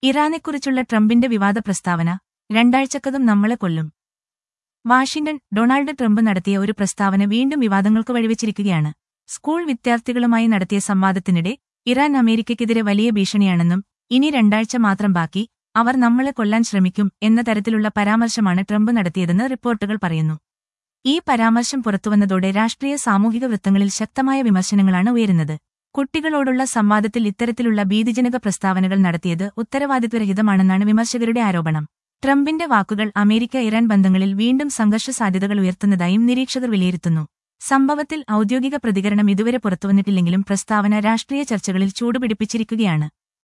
ഇറാനെക്കുറിച്ചുള്ള ട്രംപിന്റെ വിവാദ പ്രസ്താവന രണ്ടാഴ്ചക്കതും നമ്മളെ കൊല്ലും വാഷിംഗ്ടൺ ഡൊണാൾഡ് ട്രംപ് നടത്തിയ ഒരു പ്രസ്താവന വീണ്ടും വിവാദങ്ങൾക്ക് വഴിവെച്ചിരിക്കുകയാണ് സ്കൂൾ വിദ്യാർത്ഥികളുമായി നടത്തിയ സംവാദത്തിനിടെ ഇറാൻ അമേരിക്കയ്ക്കെതിരെ വലിയ ഭീഷണിയാണെന്നും ഇനി രണ്ടാഴ്ച മാത്രം ബാക്കി അവർ നമ്മളെ കൊല്ലാൻ ശ്രമിക്കും എന്ന തരത്തിലുള്ള പരാമർശമാണ് ട്രംപ് നടത്തിയതെന്ന് റിപ്പോർട്ടുകൾ പറയുന്നു ഈ പരാമർശം പുറത്തുവന്നതോടെ രാഷ്ട്രീയ സാമൂഹിക വൃത്തങ്ങളിൽ ശക്തമായ വിമർശനങ്ങളാണ് ഉയരുന്നത് കുട്ടികളോടുള്ള സംവാദത്തിൽ ഇത്തരത്തിലുള്ള ഭീതിജനക പ്രസ്താവനകൾ നടത്തിയത് ഉത്തരവാദിത്വരഹിതമാണെന്നാണ് വിമർശകരുടെ ആരോപണം ട്രംപിന്റെ വാക്കുകൾ അമേരിക്ക ഇറാൻ ബന്ധങ്ങളിൽ വീണ്ടും സംഘർഷ സാധ്യതകൾ ഉയർത്തുന്നതായും നിരീക്ഷകർ വിലയിരുത്തുന്നു സംഭവത്തിൽ ഔദ്യോഗിക പ്രതികരണം ഇതുവരെ പുറത്തുവന്നിട്ടില്ലെങ്കിലും പ്രസ്താവന രാഷ്ട്രീയ ചർച്ചകളിൽ ചൂടുപിടിപ്പിച്ചിരിക്കുകയാണ്